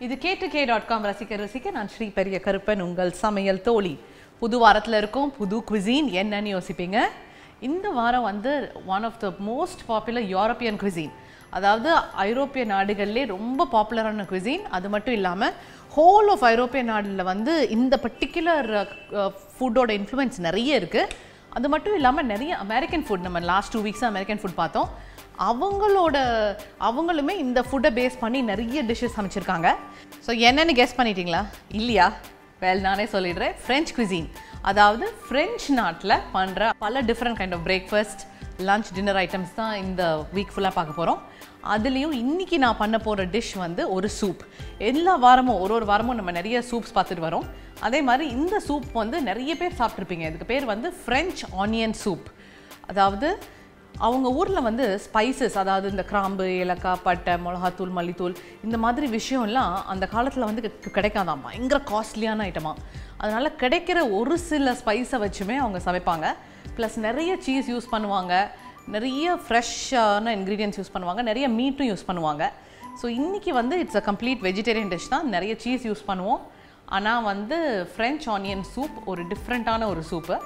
இது கேட்டு K dot com ரசிக்க ரசிக்க நான் ஸ்ரீ பெரிய கருப்பன் உங்கள் சமையல் தோழி புது வாரத்தில் இருக்கும் புது குவிசீன் என்னன்னு யோசிப்பீங்க இந்த வாரம் வந்து one of the most popular European cuisine அதாவது ஐரோப்பிய நாடுகள்லே ரொம்ப பாப்புலரான குவிசீன் அது மட்டும் இல்லாமல் ஹோல் ஆஃப் ஐரோப்பிய நாடுல வந்து இந்த பர்டிகுலர் ஃபுட்டோட இன்ஃப்ளூயன்ஸ் நிறைய இருக்குது அது மட்டும் இல்லாமல் நிறைய அமெரிக்கன் ஃபுட் நம்ம லாஸ்ட் டூ வீக்ஸாக அமெரிக்கன் ஃபுட் பார்த்தோம் அவங்களோட அவங்களுமே இந்த ஃபுட்டை பேஸ் பண்ணி நிறைய டிஷ்ஷஸ் சமைச்சிருக்காங்க ஸோ என்னென்னு கெஸ் பண்ணிட்டீங்களா இல்லையா வேல் நானே சொல்லிடுறேன் ஃப்ரெஞ்ச் cuisine அதாவது ஃப்ரெஞ்ச் நாட்டில் பண்ணுற பல different kind of breakfast lunch dinner items தான் இந்த வீக் ஃபுல்லாக பார்க்க போகிறோம் அதுலேயும் இன்னைக்கு நான் பண்ண போகிற டிஷ் வந்து ஒரு சூப் எல்லா வாரமும் ஒரு ஒரு வாரமும் நம்ம நிறைய சூப்ஸ் பார்த்துட்டு வரோம் அதே மாதிரி இந்த சூப் வந்து நிறைய பேர் சாப்பிட்ருப்பீங்க இதுக்கு பேர் வந்து ஃப்ரெஞ்ச் ஆனியன் சூப் அதாவது அவங்க ஊரில் வந்து ஸ்பைசஸ் அதாவது இந்த கிராம்பு ஏலக்காய் பட்டை மிளகாத்தூள் மல்லித்தூள் இந்த மாதிரி விஷயம்லாம் அந்த காலத்தில் வந்து கி- கிடைக்காதாம் பயங்கர காஸ்ட்லியான ஐட்டமாக அதனால் கிடைக்கிற ஒரு சில ஸ்பைஸை வச்சுமே அவங்க சமைப்பாங்க ப்ளஸ் நிறைய சீஸ் யூஸ் பண்ணுவாங்க நிறைய ஃப்ரெஷ்ஷான இன்க்ரீடியன்ஸ் யூஸ் பண்ணுவாங்க நிறைய மீட்டும் யூஸ் பண்ணுவாங்க ஸோ இன்றைக்கி வந்து it's a complete vegetarian dish தான் நிறைய சீஸ் யூஸ் பண்ணுவோம் ஆனால் வந்து ஃப்ரெஞ்ச் ஆனியன் சூப் ஒரு டிஃப்ரெண்ட்டான ஒரு சூப்பு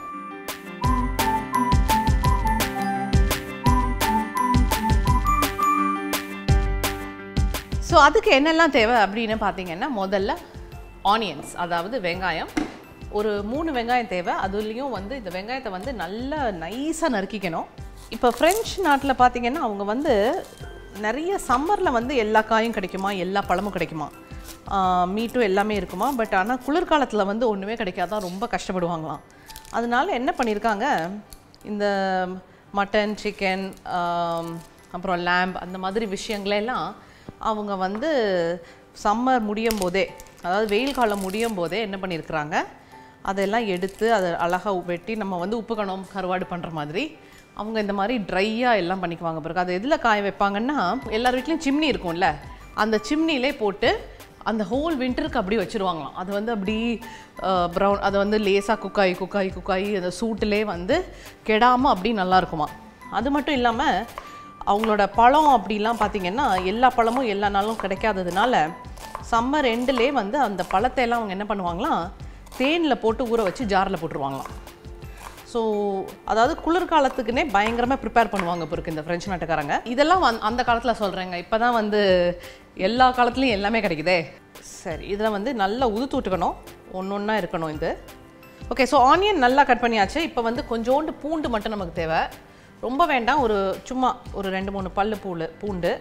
ஸோ அதுக்கு என்னெல்லாம் தேவை அப்படின்னு பார்த்தீங்கன்னா முதல்ல ஆனியன்ஸ் அதாவது வெங்காயம் ஒரு மூணு வெங்காயம் தேவை அதுலேயும் வந்து இந்த வெங்காயத்தை வந்து நல்லா நைஸாக நறுக்கிக்கணும் இப்போ ஃப்ரெஞ்ச் நாட்டில் பார்த்தீங்கன்னா அவங்க வந்து நிறைய சம்மரில் வந்து எல்லா காயும் கிடைக்குமா எல்லா பழமும் கிடைக்குமா மீட்டும் எல்லாமே இருக்குமா பட் ஆனால் குளிர்காலத்தில் வந்து ஒன்றுமே கிடைக்காதான் ரொம்ப கஷ்டப்படுவாங்களாம் அதனால என்ன பண்ணியிருக்காங்க இந்த மட்டன் சிக்கன் அப்புறம் லேம்ப் அந்த மாதிரி விஷயங்களெல்லாம் அவங்க வந்து சம்மர் முடியும் போதே அதாவது வெயில் காலம் முடியும் போதே என்ன பண்ணியிருக்கிறாங்க அதெல்லாம் எடுத்து அதை அழகாக வெட்டி நம்ம வந்து உப்பு கணம் கருவாடு பண்ணுற மாதிரி அவங்க இந்த மாதிரி ட்ரையாக எல்லாம் பண்ணிக்குவாங்க பிறகு அது எதில் காய வைப்பாங்கன்னா எல்லார் வீட்லேயும் சிம்னி இருக்கும்ல அந்த சிம்னிலே போட்டு அந்த ஹோல் வின்டருக்கு அப்படி வச்சுருவாங்களாம் அது வந்து அப்படி ப்ரௌன் அது வந்து லேசாக குக்காயி குக்காயி குக்காயி அந்த சூட்டிலே வந்து கெடாமல் அப்படி நல்லா இருக்குமா அது மட்டும் இல்லாமல் அவங்களோட பழம் அப்படிலாம் பார்த்தீங்கன்னா எல்லா பழமும் எல்லா நாளும் கிடைக்காததுனால சம்மர் எண்டுலே வந்து அந்த பழத்தை எல்லாம் அவங்க என்ன பண்ணுவாங்களாம் தேனில் போட்டு ஊற வச்சு ஜாரில் போட்டுருவாங்களாம் ஸோ அதாவது குளிர்காலத்துக்குனே பயங்கரமாக ப்ரிப்பேர் பண்ணுவாங்க இப்போ இருக்கு இந்த ஃப்ரெஞ்சு நாட்டுக்காரங்க இதெல்லாம் வந்து அந்த காலத்தில் சொல்கிறேங்க இப்போ தான் வந்து எல்லா காலத்துலேயும் எல்லாமே கிடைக்குதே சரி இதில் வந்து நல்லா உதுத்து விட்டுக்கணும் ஒன்று ஒன்றா இருக்கணும் இது ஓகே ஸோ ஆனியன் நல்லா கட் பண்ணியாச்சு இப்போ வந்து கொஞ்சோண்டு பூண்டு மட்டும் நமக்கு தேவை ரொம்ப வேண்டாம் ஒரு சும்மா ஒரு ரெண்டு மூணு பல்லு பூண்டு பூண்டு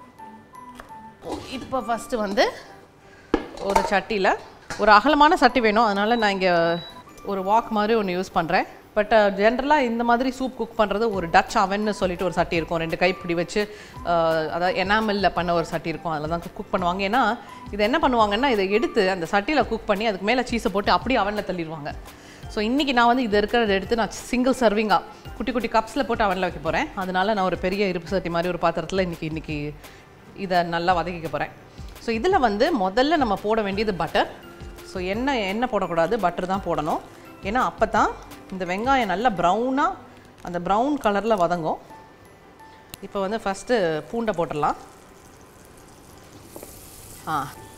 இப்போ ஃபஸ்ட்டு வந்து ஒரு சட்டியில் ஒரு அகலமான சட்டி வேணும் அதனால் நான் இங்கே ஒரு வாக் மாதிரி ஒன்று யூஸ் பண்ணுறேன் பட் ஜென்ரலாக இந்த மாதிரி சூப் குக் பண்ணுறது ஒரு டச் அவன்னு சொல்லிட்டு ஒரு சட்டி இருக்கும் ரெண்டு கைப்பிடி வச்சு அஹ், அதாவது எனாமலில் பண்ண ஒரு சட்டி இருக்கும் அதில் தான் குக் பண்ணுவாங்க ஏன்னா இதை என்ன பண்ணுவாங்கன்னா இதை எடுத்து அந்த சட்டியில் குக் பண்ணி அதுக்கு மேலே சீஸை போட்டு அப்படியே அவனில் தள்ளிடுவாங்க ஸோ இன்றைக்கி நான் வந்து இது இருக்கிறத எடுத்து நான் சிங்கிள் சர்விங்காக குட்டி குட்டி கப்ஸில் போட்டு அவனில் வைக்க போகிறேன் அதனால நான் ஒரு பெரிய இருப்பு சட்டி மாதிரி ஒரு பாத்திரத்தில் இன்றைக்கி இன்றைக்கி இதை நல்லா வதக்கிக்க போகிறேன் ஸோ இதில் வந்து முதல்ல நம்ம போட வேண்டியது பட்டர் ஸோ எண்ணெய் எண்ணெய் போடக்கூடாது பட்டர் தான் போடணும் ஏன்னா அப்போ தான் இந்த வெங்காயம் நல்லா ப்ரௌனாக அந்த ப்ரௌன் கலரில் வதங்கும் இப்போ வந்து ஃபஸ்ட்டு பூண்டை போட்டுடலாம் ஆ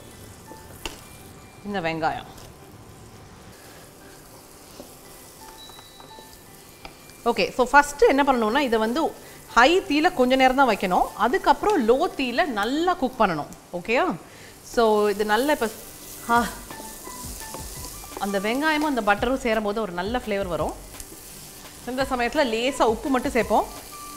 இந்த வெங்காயம் ஓகே ஸோ ஃபஸ்ட்டு என்ன பண்ணணும்னா இதை வந்து ஹை தீல கொஞ்ச நேரம் தான் வைக்கணும் அதுக்கப்புறம் லோ தீல நல்லா குக் பண்ணணும் ஓகேயா ஸோ இது நல்ல இப்போ ஆ அந்த வெங்காயமும் அந்த பட்டரும் சேரும்போது ஒரு நல்ல ஃப்ளேவர் வரும் இந்த சமயத்தில் லேசாக உப்பு மட்டும் சேர்ப்போம்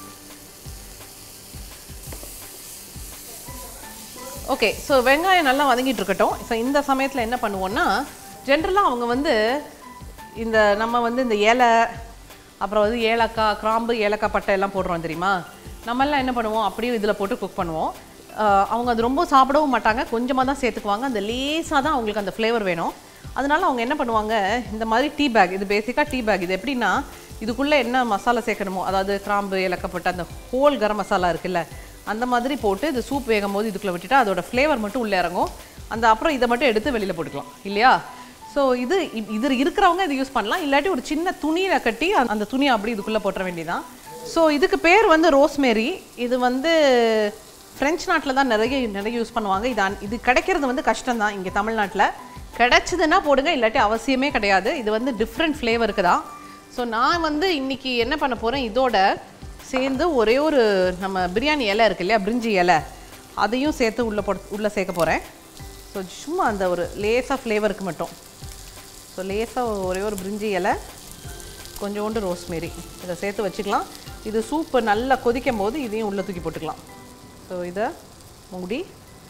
ஓகே ஸோ வெங்காயம் நல்லா வதங்கிட்டு இருக்கட்டும் ஸோ இந்த சமயத்தில் என்ன பண்ணுவோம்னா ஜென்ரலாக அவங்க வந்து இந்த நம்ம வந்து இந்த ஏலை அப்புறம் வந்து ஏலக்காய் கிராம்பு ஏலக்காய் பட்டை எல்லாம் போடுறோம் தெரியுமா நம்மெல்லாம் என்ன பண்ணுவோம் அப்படியே இதில் போட்டு குக் பண்ணுவோம் ஆஹ் அவங்க அது ரொம்ப சாப்பிடவும் மாட்டாங்க கொஞ்சமாக தான் சேர்த்துக்குவாங்க அந்த லேசாக தான் அவங்களுக்கு அந்த ஃப்ளேவர் வேணும் அதனால அவங்க என்ன பண்ணுவாங்க இந்த மாதிரி டீ பேக் இது பேசிக்காக டீ பேக் இது எப்படின்னா இதுக்குள்ளே என்ன மசாலா சேர்க்கணுமோ அதாவது கிராம்பு ஏலக்கப்பட்ட அந்த ஹோல் கரம் மசாலா இருக்குல்ல அந்த மாதிரி போட்டு இது சூப் வேகும் போது இதுக்குள்ளே விட்டுட்டா அதோட ஃப்ளேவர் மட்டும் உள்ளே இறங்கும் அந்த அப்புறம் இதை மட்டும் எடுத்து வெளியில் போட்டுக்கலாம் இல்லையா ஸோ இது இ- இது இருக்கிறவங்க இது யூஸ் பண்ணலாம் இல்லாட்டி ஒரு சின்ன துணியில் கட்டி அந்த- அந்த துணியை அப்படி இதுக்குள்ளே போட்டுற வேண்டியதான் ஸோ இதுக்கு பேர் வந்து ரோஸ்மேரி இது வந்து ஃப்ரெஞ்ச் நாட்டில் தான் நிறைய நிறைய யூஸ் பண்ணுவாங்க இது அன்- இது கிடைக்கிறது வந்து கஷ்டம் தான் இங்கே தமிழ்நாட்டில் கிடைச்சதுன்னா போடுங்க இல்லாட்டி அவசியமே கிடையாது இது வந்து டிஃப்ரெண்ட் ஃப்ளேவருக்கு தான் ஸோ நான் வந்து இன்னைக்கு என்ன பண்ண போகிறேன் இதோட சேர்ந்து ஒரே ஒரு நம்ம பிரியாணி இலை இருக்கு இல்லையா பிரிஞ்சி இலை அதையும் சேர்த்து உள்ளே போட்டு உள்ளே சேர்க்க போகிறேன் ஸோ சும்மா அந்த ஒரு லேசாக ஃப்ளேவருக்கு மட்டும் ஸோ லேசாக ஒரே ஒரு பிரிஞ்சி இலை கொஞ்சோண்டு ரோஸ்மேரி இதை சேர்த்து வச்சுக்கலாம் இது சூப்பு நல்லா கொதிக்கும் போது இதையும் உள்ளே தூக்கி போட்டுக்கலாம் ஸோ இதை மூடி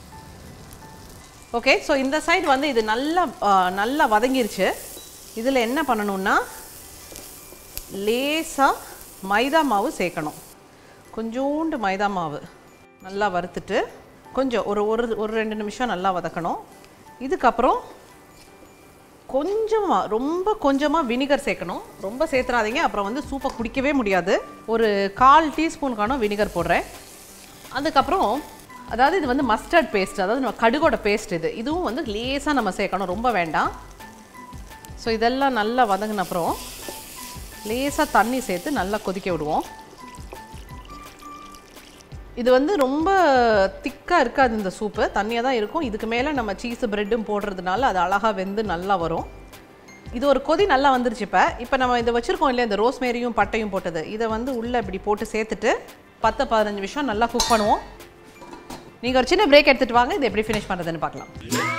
ஓகே ஸோ இந்த சைடு வந்து இது நல்லா ஆ, நல்லா வதங்கிருச்சு இதில் என்ன பண்ணணும்னா லேசாக மைதா மாவு சேர்க்கணும் கொஞ்சோண்டு மைதா மாவு நல்லா வறுத்துட்டு கொஞ்சம் ஒரு ஒரு ஒரு ரெண்டு நிமிஷம் நல்லா வதக்கணும் இதுக்கப்புறம் கொஞ்சமாக ரொம்ப கொஞ்சமாக வினிகர் சேர்க்கணும் ரொம்ப சேர்த்துறாதீங்க அப்புறம் வந்து சூப்பை குடிக்கவே முடியாது ஒரு கால் டீஸ்பூனுக்கான வினிகர் போடுறேன் அதுக்கப்புறம் அதாவது இது வந்து மஸ்டர்ட் பேஸ்ட் அதாவது நம்ம கடுகோட பேஸ்ட் இது இதுவும் வந்து லேசாக நம்ம சேர்க்கணும் ரொம்ப வேண்டாம் ஸோ இதெல்லாம் நல்லா வதங்கின அப்புறம் லேசாக தண்ணி சேர்த்து நல்லா கொதிக்க விடுவோம் இது வந்து ரொம்ப திக்காக இருக்காது இந்த சூப்பு தண்ணியாக தான் இருக்கும் இதுக்கு மேலே நம்ம சீஸ் பிரெட்டும் போடுறதுனால அது அழகாக வெந்து நல்லா வரும் இது ஒரு கொதி நல்லா வந்துருச்சு இப்போ இப்போ நம்ம இதை வச்சுருக்கோம் இல்லையா இந்த ரோஸ்மேரியும் பட்டையும் போட்டது இதை வந்து உள்ளே இப்படி போட்டு சேர்த்துட்டு பத்து பதினஞ்சு நிமிஷம் நல்லா குக் பண்ணுவோம் நீங்கள் ஒரு சின்ன பிரேக் எடுத்துகிட்டு வாங்க இது எப்படி ஃபினிஷ் பண்ணுறதுன்னு பார்க்கலாம்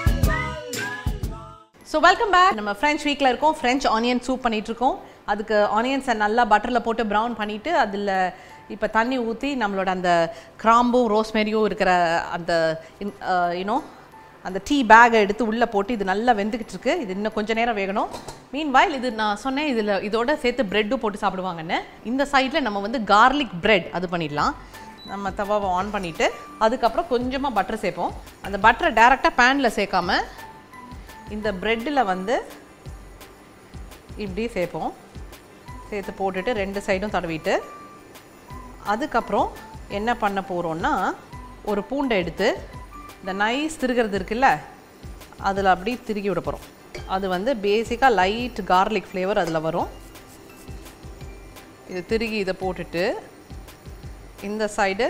ஸோ வெல்கம் பேக் நம்ம ஃப்ரெஞ்ச் வீக்கில் இருக்கோம் ஃப்ரெஞ்ச் ஆனியன் சூப் பண்ணிட்டு இருக்கோம் அதுக்கு ஆனியன்ஸை நல்லா பட்டரில் போட்டு ப்ரௌன் பண்ணிவிட்டு அதில் இப்போ தண்ணி ஊற்றி நம்மளோட அந்த கிராம்பும் ரோஸ்மேரியும் இருக்கிற அந்த யூனோ அந்த டீ பேக்கை எடுத்து உள்ளே போட்டு இது நல்லா வெந்துக்கிட்டு இருக்கு இது இன்னும் கொஞ்ச நேரம் வேகணும் மீன் வாயில் இது நான் சொன்னேன் இதில் இதோட சேர்த்து ப்ரெட்டும் போட்டு சாப்பிடுவாங்கன்னு இந்த சைடில் நம்ம வந்து கார்லிக் பிரெட் அது பண்ணிடலாம் நம்ம தவாவை ஆன் பண்ணிவிட்டு அதுக்கப்புறம் கொஞ்சமாக பட்டர் சேர்ப்போம் அந்த பட்டரை டேரெக்டாக பேனில் சேர்க்காம இந்த ப்ரெட்டில் வந்து இப்படி சேர்ப்போம் சேர்த்து போட்டுட்டு ரெண்டு சைடும் தடவிட்டு அதுக்கப்புறம் என்ன பண்ண போகிறோம்னா ஒரு பூண்டை எடுத்து இந்த நைஸ் திருகிறது இருக்குல்ல அதில் அப்படி திருகி விட போகிறோம் அது வந்து பேசிக்காக லைட் கார்லிக் ஃப்ளேவர் அதில் வரும் இது திருகி இதை போட்டுட்டு இந்த சைடு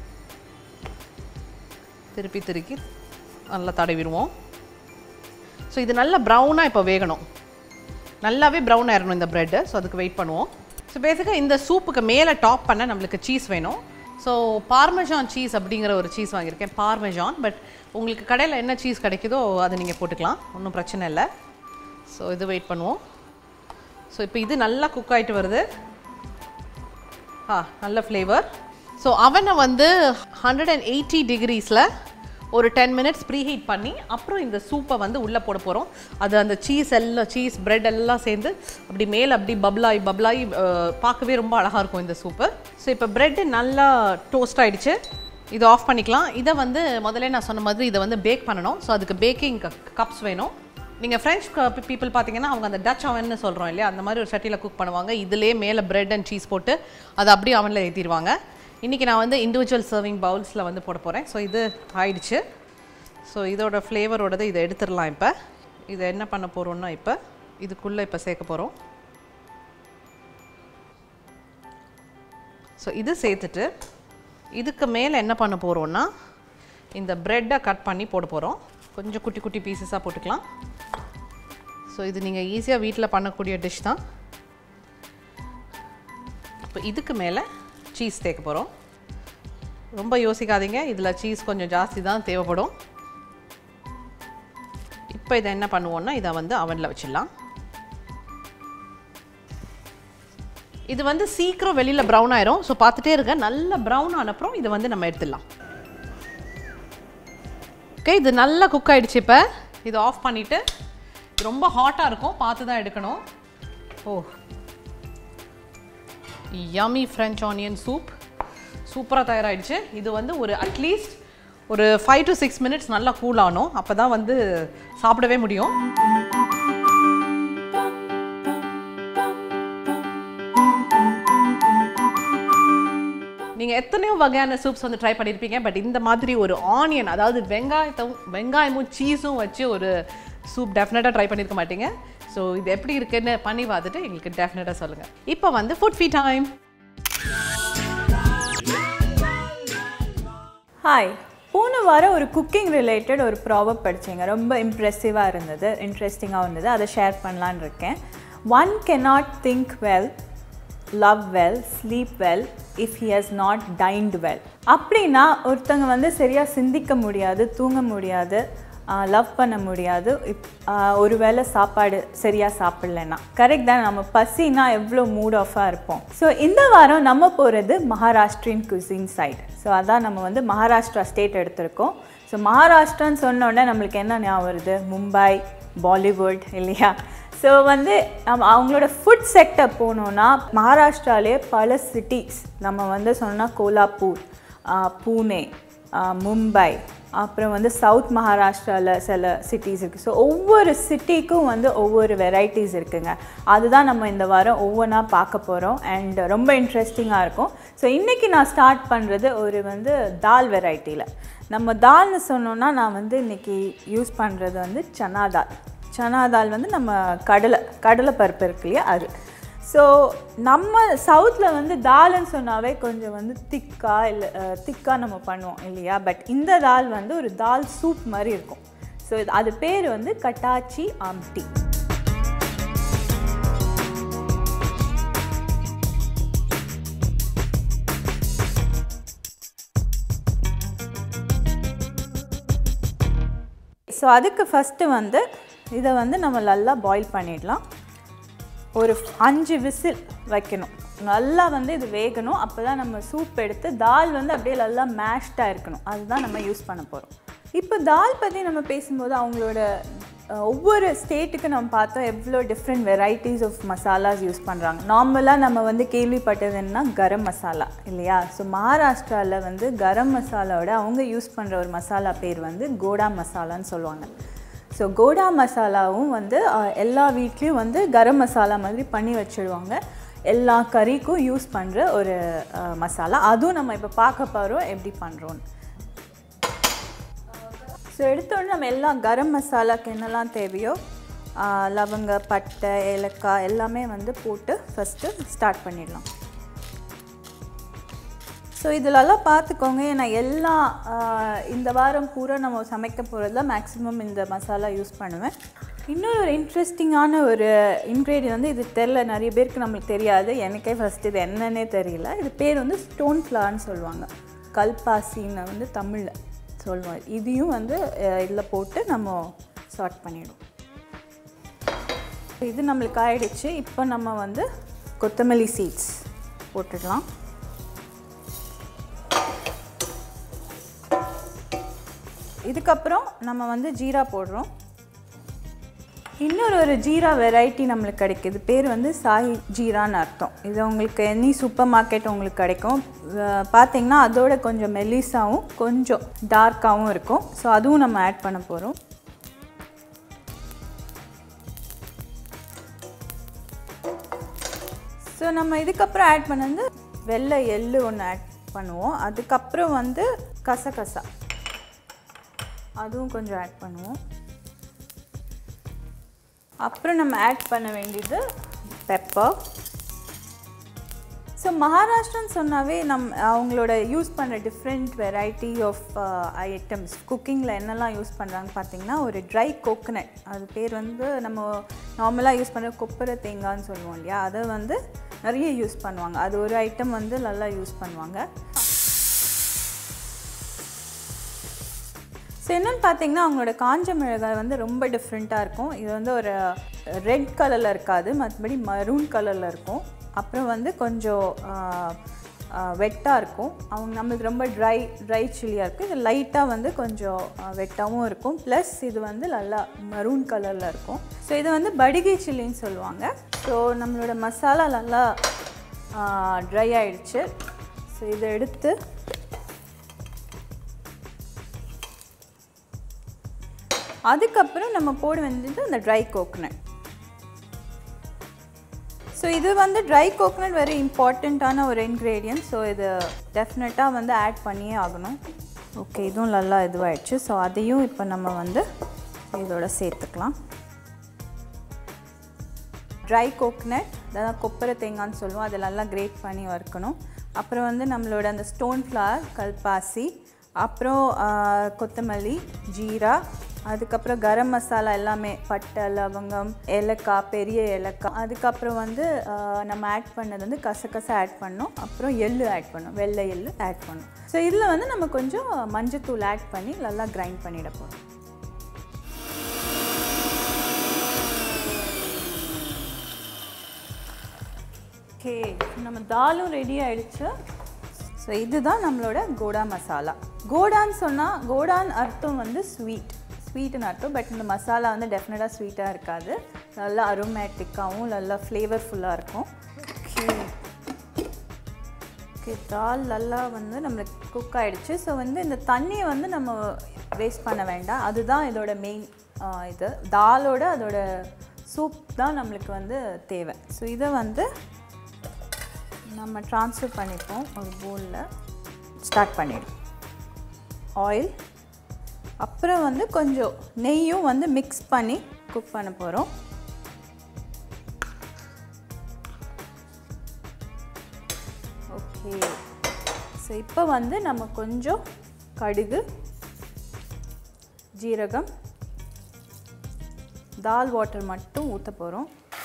திருப்பி திருப்பி நல்லா தடவிடுவோம் ஸோ இது நல்லா ப்ரௌனாக இப்போ வேகணும் நல்லாவே ப்ரௌன் ஆயிடணும் இந்த ப்ரெட்டு ஸோ அதுக்கு வெயிட் பண்ணுவோம் ஸோ பேசிக்காக இந்த சூப்புக்கு மேலே டாப் பண்ண நம்மளுக்கு சீஸ் வேணும் ஸோ பார்மெஜான் சீஸ் அப்படிங்கிற ஒரு சீஸ் வாங்கியிருக்கேன் பார்மெஜான் பட் உங்களுக்கு கடையில் என்ன சீஸ் கிடைக்குதோ அதை நீங்கள் போட்டுக்கலாம் ஒன்றும் பிரச்சனை இல்லை ஸோ இது வெயிட் பண்ணுவோம் ஸோ இப்போ இது நல்லா குக் ஆகிட்டு வருது ஆ நல்ல ஃப்ளேவர் ஸோ அவனை வந்து ஹண்ட்ரட் அண்ட் எயிட்டி டிகிரீஸில் ஒரு டென் மினிட்ஸ் ப்ரீஹீட் பண்ணி அப்புறம் இந்த சூப்பை வந்து உள்ளே போட போகிறோம் அது அந்த சீஸ் எல்லாம் சீஸ் பிரெட் எல்லாம் சேர்ந்து அப்படி மேலே அப்படி பப்ளாய் பப்ளாய் அஹ், பார்க்கவே ரொம்ப அழகாக இருக்கும் இந்த சூப்பு ஸோ இப்போ பிரெட்டு நல்லா டோஸ்ட் ஆயிடுச்சு இதை ஆஃப் பண்ணிக்கலாம் இதை வந்து முதல்ல நான் சொன்ன மாதிரி இதை வந்து பேக் பண்ணணும் ஸோ அதுக்கு பேக்கிங் கப்ஸ் வேணும் நீங்கள் ஃப்ரெஞ்ச் பீப்புள் பார்த்தீங்கன்னா அவங்க அந்த டச் அவன்னு சொல்கிறோம் இல்லையா அந்த மாதிரி ஒரு சட்டியில் குக் பண்ணுவாங்க இதிலே மேலே பிரெட் அண்ட் சீஸ் போட்டு அதை அப்படியே அவனில் ஏற்றிடுவாங்க இன்றைக்கி நான் வந்து இண்டிவிஜுவல் சர்விங் பவுல்ஸில் வந்து போட போகிறேன் ஸோ இது ஆயிடுச்சு ஸோ இதோட ஃப்ளேவரோடது இதை எடுத்துடலாம் இப்போ இதை என்ன பண்ண போகிறோம்னா இப்போ இதுக்குள்ளே இப்போ சேர்க்க போகிறோம் ஸோ இது சேர்த்துட்டு இதுக்கு மேலே என்ன பண்ண போகிறோம்னா இந்த ப்ரெட்டை கட் பண்ணி போட போகிறோம் கொஞ்சம் குட்டி குட்டி பீசஸாக போட்டுக்கலாம் ஸோ இது நீங்கள் ஈஸியாக வீட்டில் பண்ணக்கூடிய டிஷ் தான் இப்போ இதுக்கு மேலே சீஸ் தேக்க போகிறோம் ரொம்ப யோசிக்காதீங்க இதில் சீஸ் கொஞ்சம் ஜாஸ்தி தான் தேவைப்படும் இப்போ இதை என்ன பண்ணுவோம்னா இதை வந்து அவனில் வச்சிடலாம் இது வந்து சீக்கிரம் வெளியில் ப்ரௌன் ஆயிரும் ஸோ பார்த்துட்டே இருங்க நல்ல ப்ரௌன் ஆன அப்புறம் இதை வந்து நம்ம எடுத்துடலாம் ஓகே இது நல்லா குக் ஆயிடுச்சு இப்போ இதை ஆஃப் பண்ணிவிட்டு ரொம்ப ஹாட்டாக இருக்கும் பார்த்து தான் எடுக்கணும் oh yummy French onion soup சூப்பராக தயாராகிடுச்சு இது வந்து ஒரு அட்லீஸ்ட் ஒரு ஃபைவ் டு சிக்ஸ் மினிட்ஸ் நல்லா கூல் ஆகணும் அப்போ தான் வந்து சாப்பிடவே முடியும் நீங்கள் எத்தனையோ வகையான சூப்ஸ் வந்து ட்ரை பண்ணியிருப்பீங்க பட் இந்த மாதிரி ஒரு ஆனியன் அதாவது வெங்காயத்தும் வெங்காயமும் சீஸும் வச்சு ஒரு சூப் டெஃபினட்டாக ட்ரை பண்ணியிருக்க மாட்டீங்க ஸோ இது எப்படி இருக்குன்னு பண்ணி பார்த்துட்டு எங்களுக்கு டெஃபினட்டாக சொல்லுங்கள் இப்போ வந்து ஃபுட் ஃபீ டைம் ஹாய் போன வாரம் ஒரு குக்கிங் ரிலேட்டட் ஒரு ப்ராவப் படிச்சேங்க ரொம்ப இம்ப்ரெசிவாக இருந்தது இன்ட்ரெஸ்டிங்காக இருந்தது அதை ஷேர் பண்ணலான்னு இருக்கேன் one cannot think well love well sleep well if he has not dined well அப்படின்னா ஒருத்தங்க வந்து சரியாக சிந்திக்க முடியாது தூங்க முடியாது லவ் பண்ண முடியாது இப் ஒரு வேளை சாப்பாடு சரியாக சாப்பிட்லன்னா கரெக்ட் தான் நம்ம பசினா எவ்வளோ மூட் ஆஃபாக இருப்போம் ஸோ இந்த வாரம் நம்ம போகிறது மகாராஷ்டிரியன் குசின் சைடு ஸோ அதான் நம்ம வந்து மகாராஷ்டிரா ஸ்டேட் எடுத்திருக்கோம் ஸோ மகாராஷ்டிரான்னு சொன்ன உடனே நம்மளுக்கு என்ன ஞாபகம் வருது மும்பை பாலிவுட் இல்லையா ஸோ வந்து நம்ம அவங்களோட ஃபுட் செக்டர் போனோன்னா மகாராஷ்டிராலே பல சிட்டிஸ் நம்ம வந்து சொன்னால் கோலாப்பூர் ஆஹ் பூனே ஆஹ் மும்பை அப்புறம் வந்து சவுத் மகாராஷ்டிராவில் சில சிட்டிஸ் இருக்குது ஸோ ஒவ்வொரு சிட்டிக்கும் வந்து ஒவ்வொரு வெரைட்டிஸ் இருக்குங்க அதுதான் நம்ம இந்த வாரம் ஒவ்வொன்றா பார்க்க போகிறோம் அண்ட் ரொம்ப இன்ட்ரெஸ்டிங்காக இருக்கும் ஸோ இன்றைக்கி நான் ஸ்டார்ட் பண்ணுறது ஒரு வந்து தால் வெரைட்டியில் நம்ம தால்னு சொன்னோன்னா நான் வந்து இன்றைக்கி யூஸ் பண்ணுறது வந்து சனா தால் சனா தால் வந்து நம்ம கடலை கடலை பருப்பு இருக்கு இல்லையா அது ஸோ நம்ம சவுத்தில் வந்து தால்னு சொன்னாவே கொஞ்சம் வந்து திக்கா இல்லை திக்காக நம்ம பண்ணுவோம் இல்லையா பட் இந்த தால் வந்து ஒரு தால் சூப் மாதிரி இருக்கும் ஸோ அது பேர் வந்து கட்டாச்சி ஆம்டி ஸோ அதுக்கு ஃபஸ்ட்டு வந்து இதை வந்து நம்ம நல்லா பாயில் பண்ணிடலாம் ஒரு அஞ்சு விசில் வைக்கணும் நல்லா வந்து இது வேகணும் அப்போ தான் நம்ம சூப் எடுத்து தால் வந்து அப்படியே நல்லா மேஷ்டாக இருக்கணும் அதுதான் நம்ம யூஸ் பண்ண போகிறோம் இப்போ தால் பற்றி நம்ம பேசும்போது அவங்களோட அஹ், ஒவ்வொரு ஸ்டேட்டுக்கு நம்ம பார்த்தோம் எவ்வளோ different varieties of masalas use பண்ணுறாங்க நார்மலாக நம்ம வந்து கேள்விப்பட்டது என்னன்னா கரம் மசாலா இல்லையா ஸோ மகாராஷ்டிராவில் வந்து கரம் மசாலாவோட அவங்க யூஸ் பண்ணுற ஒரு மசாலா பேர் வந்து கோடா மசாலான்னு சொல்லுவாங்க ஸோ கோடா மசாலாவும் வந்து அஹ், எல்லா வீட்லேயும் வந்து கரம் மசாலா மாதிரி பண்ணி வச்சுடுவாங்க எல்லா கறிக்கும் யூஸ் பண்ணுற ஒரு அஹ், மசாலா அதுவும் நம்ம இப்போ பார்க்க போகிறோம் எப்படி பண்ணுறோன்னு ஸோ எடுத்தோடனே நம்ம எல்லா கரம் மசாலாக்கு என்னெல்லாம் தேவையோ அஹ், லவங்க பட்டை ஏலக்காய் எல்லாமே வந்து போட்டு ஃபஸ்ட்டு ஸ்டார்ட் பண்ணிடலாம் ஸோ இதிலெல்லாம் பார்த்துக்கோங்க நான் எல்லா ஆஹ், இந்த வாரம் பூரா நம்ம சமைக்க போகிறதுல மேக்ஸிமம் இந்த மசாலா யூஸ் பண்ணுவேன் இன்னொரு ஒரு இன்ட்ரெஸ்டிங்கான ஒரு இன்க்ரீடியன்ட் வந்து இது தெரில நிறைய பேருக்கு நம்மளுக்கு தெரியாது எனக்கே ஃபஸ்ட் இது என்னன்னே தெரியல இது பேர் வந்து ஸ்டோன் ஃப்ளார்னு சொல்லுவாங்க கல்பாசின்னு வந்து தமிழில் சொல்லுவோம் இதையும் வந்து இதில் போட்டு நம்ம சார்ட் பண்ணிடுவோம் இது நம்மளுக்கு ஆயிடுச்சு இப்போ நம்ம வந்து கொத்தமல்லி சீட்ஸ் போட்டுடலாம் இதுக்கப்புறம் நம்ம வந்து ஜீரா போடுறோம் இன்னொரு ஒரு ஜீரா வெரைட்டி நம்மளுக்கு கிடைக்குது பேர் வந்து சாய் ஜீரான்னு அர்த்தம் இது உங்களுக்கு எனி சூப்பர் மார்க்கெட் உங்களுக்கு கிடைக்கும் அஹ் பார்த்தீங்கன்னா அதோட கொஞ்சம் மெல்லிஸாகவும் கொஞ்சம் டார்க்காகவும் இருக்கும் ஸோ அதுவும் நம்ம ஆட் பண்ண போகிறோம் ஸோ நம்ம இதுக்கப்புறம் ஆட் பண்ணது வெள்ளை எள்ளு ஒன்று ஆட் பண்ணுவோம் அதுக்கப்புறம் வந்து கசகசா அதுவும் கொஞ்சம் ஆட் பண்ணுவோம் அப்புறம் நம்ம ஆட் பண்ண வேண்டியது பெப்பர் ஸோ மகாராஷ்டிரன்னு சொன்னாவே நம் அவங்களோட யூஸ் பண்ணுற டிஃப்ரெண்ட் வெரைட்டி ஆஃப் ஐட்டம்ஸ் குக்கிங்கில் என்னெல்லாம் யூஸ் பண்ணுறாங்க பார்த்தீங்கன்னா ஒரு ட்ரை கோகனட் அது பேர் வந்து நம்ம நார்மலாக யூஸ் பண்ணுற கொப்பரை தேங்காய்னு சொல்லுவோம் இல்லையா அதை வந்து நிறைய யூஸ் பண்ணுவாங்க அது ஒரு ஐட்டம் வந்து நல்லா யூஸ் பண்ணுவாங்க ஸோ என்னென்னு பார்த்தீங்கன்னா அவங்களோட காஞ்ச மிளகாய் வந்து ரொம்ப டிஃப்ரெண்ட்டாக இருக்கும் இது வந்து ஒரு ரெட் கலரில் இருக்காது மற்றபடி மரூன் கலரில் இருக்கும் அப்புறம் வந்து கொஞ்சம் வெட்டாக இருக்கும் அவங்க நம்மளுக்கு ரொம்ப ட்ரை ட்ரை சில்லியாக இருக்கும் இது லைட்டாக வந்து கொஞ்சம் வெட்டாகவும் இருக்கும் ப்ளஸ் இது வந்து நல்லா மரூன் கலரில் இருக்கும் ஸோ இது வந்து படிகை சில்லின்னு சொல்லுவாங்க ஸோ நம்மளோட மசாலா நல்லா ட்ரை ஆயிடுச்சு ஸோ இதை எடுத்து அதுக்கப்புறம் நம்ம போட வேண்டியது அந்த ட்ரை கோகனட் ஸோ இது வந்து ட்ரை கோகனட் வெரி இம்பார்ட்டண்ட்டான ஒரு இன்க்ரீடியன்ட் ஸோ இது டெஃபினட்டாக வந்து ஆட் பண்ணியே ஆகணும் ஓகே இதுவும் நல்லா இதுவாகிடுச்சு ஸோ அதையும் இப்போ நம்ம வந்து இதோட சேர்த்துக்கலாம் ட்ரை கோகனட் அதாவது கொப்பரை தேங்காய்னு சொல்லுவோம் அதை நல்லா கிரேட் பண்ணி வறுக்கணும் அப்புறம் வந்து நம்மளோட அந்த ஸ்டோன் ஃப்ளவர் கல்பாசி அப்புறம் ஆஹ், கொத்தமல்லி ஜீரா அதுக்கப்புறம் கரம் மசாலா எல்லாமே பட்டை லவங்கம் ஏலக்காய் பெரிய ஏலக்காய் அதுக்கப்புறம் வந்து ஆஹ், நம்ம ஆட் பண்ணது வந்து கசகசா ஆட் பண்ணோம் அப்புறம் எள்ளு ஆட் பண்ணோம் வெள்ளை எள்ளு ஆட் பண்ணோம் ஸோ இதில் வந்து நம்ம கொஞ்சம் மஞ்சத்தூள் ஆட் பண்ணி நல்லா கிரைண்ட் பண்ணிட போகிறோம் ஓகே நம்ம தாலும் ரெடி ஆயிடுச்சு ஸோ இதுதான் நம்மளோட கோடா மசாலா கோடான்னு சொன்னால் கோடான் அர்த்தம் வந்து ஸ்வீட் ஸ்வீட்டுன்னு அர்த்தம் பட் இந்த மசாலா வந்து டெஃபினட்டாக ஸ்வீட்டாக இருக்காது நல்லா அரோமேட்டிக்காகவும் நல்லா ஃப்ளேவர்ஃபுல்லாக இருக்கும் ஓகே ஓகே தால் நல்லா வந்து நம்மளுக்கு குக் ஆயிடுச்சு ஸோ வந்து இந்த தண்ணியை வந்து நம்ம வேஸ்ட் பண்ண வேண்டாம் அதுதான் இதோட மெயின் இது தாலோட அதோட சூப் தான் நம்மளுக்கு வந்து தேவை ஸோ இதை வந்து நம்ம ட்ரான்ஸ்ஃபர் பண்ணிப்போம் ஒரு பவுலில் ஸ்டார்ட் பண்ணிடும் ஆயில் அப்புறம் வந்து கொஞ்சம் நெய்யும் வந்து மிக்ஸ் பண்ணி குக் பண்ண போகிறோம் ஓகே ஸோ இப்போ வந்து நம்ம கொஞ்சம் கடுகு ஜீரகம் தால் வாட்டர் மட்டும் ஊற்ற போகிறோம்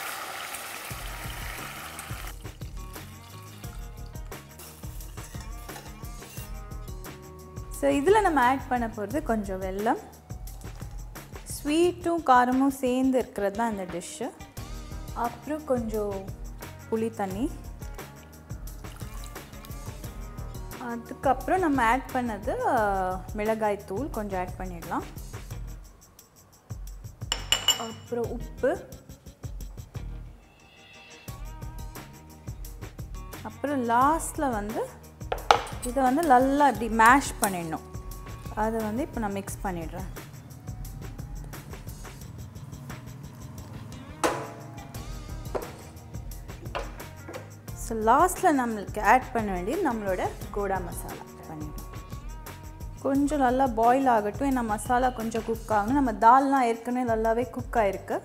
ஸோ இதில் நம்ம ஆட் பண்ண போகிறது கொஞ்சம் வெல்லம் ஸ்வீட்டும் காரமும் சேர்ந்து இருக்கிறது தான் இந்த டிஷ்ஷு அப்புறம் கொஞ்சம் புளி தண்ணி அதுக்கப்புறம் நம்ம ஆட் பண்ணது அஹ், மிளகாய் தூள் கொஞ்சம் ஆட் பண்ணிடலாம் அப்புறம் உப்பு அப்புறம் லாஸ்ட்டில் வந்து இதை வந்து நல்லா இப்படி மேஷ் பண்ணிடணும் அதை வந்து இப்போ நான் மிக்ஸ் பண்ணிடுறேன் ஸோ லாஸ்ட்டில் நம்மளுக்கு ஆட் பண்ண வேண்டியது நம்மளோட கோடா மசாலா பண்ணிடணும் கொஞ்சம் நல்லா பாயில் ஆகட்டும் ஏன்னா மசாலா கொஞ்சம் குக் ஆகணும் நம்ம தால்லாம் ஏற்கனவே நல்லாவே குக் ஆகிருக்கு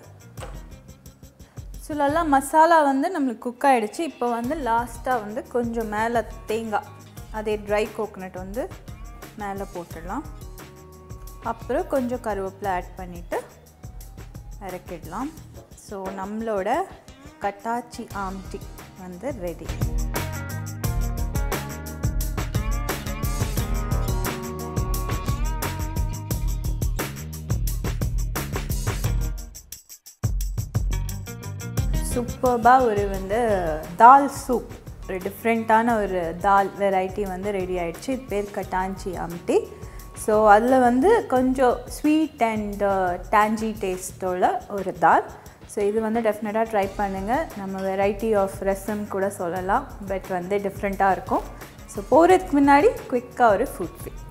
ஸோ நல்லா மசாலா வந்து நம்மளுக்கு குக் ஆகிடுச்சு இப்போ வந்து லாஸ்ட்டாக வந்து கொஞ்சம் மேலே தேங்காய் அதே ட்ரை கோகனட் வந்து மேலே போட்டுடலாம் அப்புறம் கொஞ்சம் கருவேப்பிலை ஆட் பண்ணிவிட்டு இறக்கிடலாம் ஸோ நம்மளோட கட்டாச்சி ஆம்டி வந்து ரெடி சூப்பர்பாக ஒரு வந்து தால் சூப் ஒரு டிஃப்ரெண்ட்டான ஒரு தால் வெரைட்டி வந்து ரெடி ஆயிடுச்சு இது பேர் கட்டாஞ்சி ஆம்டி ஸோ அதில் வந்து கொஞ்சம் ஸ்வீட் அண்ட் டேஞ்சி டேஸ்ட்டோட ஒரு தால் ஸோ இது வந்து டெஃபினட்டாக ட்ரை பண்ணுங்கள் நம்ம வெரைட்டி ஆஃப் ரசம் கூட சொல்லலாம் பட் வந்து டிஃப்ரெண்ட்டாக இருக்கும் ஸோ போகிறதுக்கு முன்னாடி குயிக்காக ஒரு ஃபுட் ஃபிட்